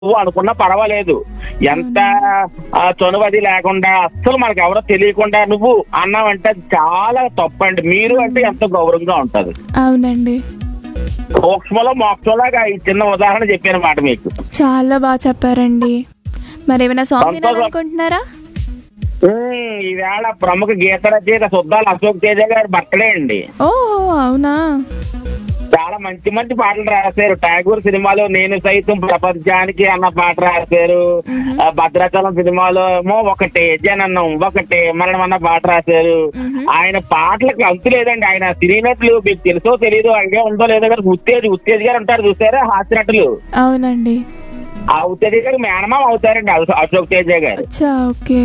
నువ్వు అనుకున్నా పర్వాలేదు ఎంత ఆ, చొనువది లేకుండా అస్సలు మనకు ఎవరో తెలియకుండా నువ్వు అన్నావంటే అది చాలా తప్పండి మీరు అంటే ఎంతో గౌరవంగా ఉంటది అవునండి సూక్ష్మలో మోక్షంలాగా ఈ చిన్న ఉదాహరణ చెప్పాను మాట మీకు చాలా బాగా చెప్పారండి మరి ఏమైనా సాంగ్ సంతోషం. వినాలనుకుంటున్నారా ఉమ్, ఈవేళ ప్రముఖ గీత రచయిత సుద్దాల అశోక్ తేజ గారి బర్త్డే అండి ఓ అవునా చాలా మంచి మంచి పాటలు రాశారు ఠాగూర్ సినిమాలో నేను సైతం ప్రపంచానికి అన్న పాట రాశారు ఆ, భద్రాచలం సినిమాలో ఏమో ఒకటే జననం ఒకటే మరణం అన్న పాట రాశారు ఆయన పాటలకు అంతు లేదండి ఆయన సినీనటులు మీకు తెలుసో తెలియదు ఐడియా ఉందో లేదో కానీ ఉత్తేజ్ ఉత్తేజ్ గారు ఉంటారు చూసారా హాస్య నటులు అవునండి ఆ ఉత్తేజ్ గారు మేనమామ అవుతారండి అశో- అశోక్ తేజ గారు అచ్చా ఓకే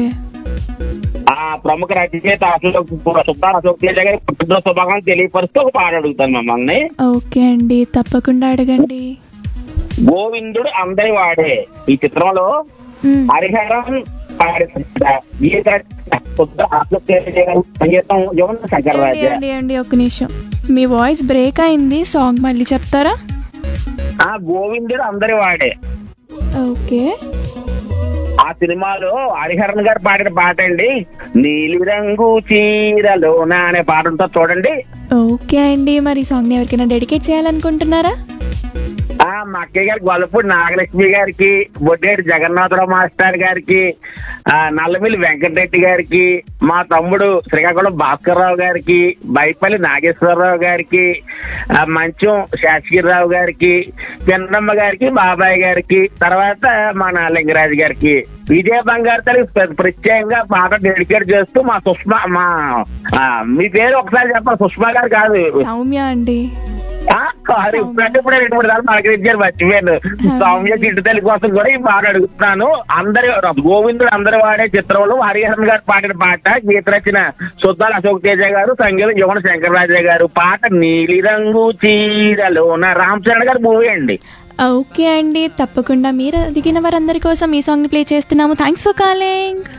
ఆ ప్రముఖ రచయిత అశోక్ సుద్దాల అశోక్ తేజ గారి పుట్టిన శుభాకాంక్షలు తెలియపరుస్తూ ఒక పాట అడుగుతాను మమ్మల్ని ఓకే అండి తప్పకుండా అడగండి గోవిందుడు అందరి వాడే ఈ చిత్రంలో మ్మ్. హరిహరం పాడిన గీత శుద్ధ అశోక్ తేజ గారి సంగీతం యువన శంకర్ అండి రాజా అండి అండి ఒక నిమిషం మీ వాయిస్ బ్రేక్ అయింది సాంగ్ మళ్ళీ చెప్తారా ఆ గోవిందుడు అందరి వాడే ఓకే ఆ సినిమాలో హరిహరన్ గారు పాడిన పాట అండి నీలి రంగు చీరలోన అనే పాట ఉంటుంది చూడండి ఓకే అండి మరి ఈ సాంగ్ని ఎవరికైనా డెడికేట్ చేయాలనుకుంటున్నారా ఆ మా అక్కయ్య గారి గొల్లపూడి నాగలక్ష్మి గారికి బొడ్డేటి జగన్నాథరావు మాస్టర్ గారికి ఆ నల్లమిల్లి వెంకటరెడ్డి గారికి మా తమ్ముడు శ్రీకాకుళం భాస్కర్రావు గారికి బైపల్లి నాగేశ్వరరావు గారికి ఆ మంచం శాసగిరిరావు గారికి చిన్నమ్మ గారికి బాబాయ్ గారికి తర్వాత మన లింగరాజు గారికి విజయ బంగారు తల్లి ప్ర- ప్రత్యేకంగా పాట డెడికేట్ చేస్తూ మా సుష్మా మా ఆ, మీ పేరు ఒకసారి చెప్పండి సుష్మా గారు కాదు సౌమ్య అండి ఆ, కాదు ఇప్పుడంటే ఇప్పుడు రెండు మూడు సార్లు పలకరించారు మర్చిపోయాను సౌమ్య చిట్టు తల్లి కోసం కూడా ఈ పాట అడుగుతున్నాను అందరి గోవిందుడు అందరి వాడే చిత్రంలో హరిహరన్ గారు పాడిన పాట గీత రచన సుద్దాల అశోక్ తేజ గారు సంగీతం యువన శంకరరాజయ్య గారు పాట నీలి రంగు చీరలోన రామ్ చరణ్ గారు మూవీ అండి ఓకే అండి తప్పకుండా మీరు అడిగిన వారందరి కోసం ఈ సాంగ్ని ప్లే చేస్తున్నాము థ్యాంక్స్ ఫర్ కాలింగ్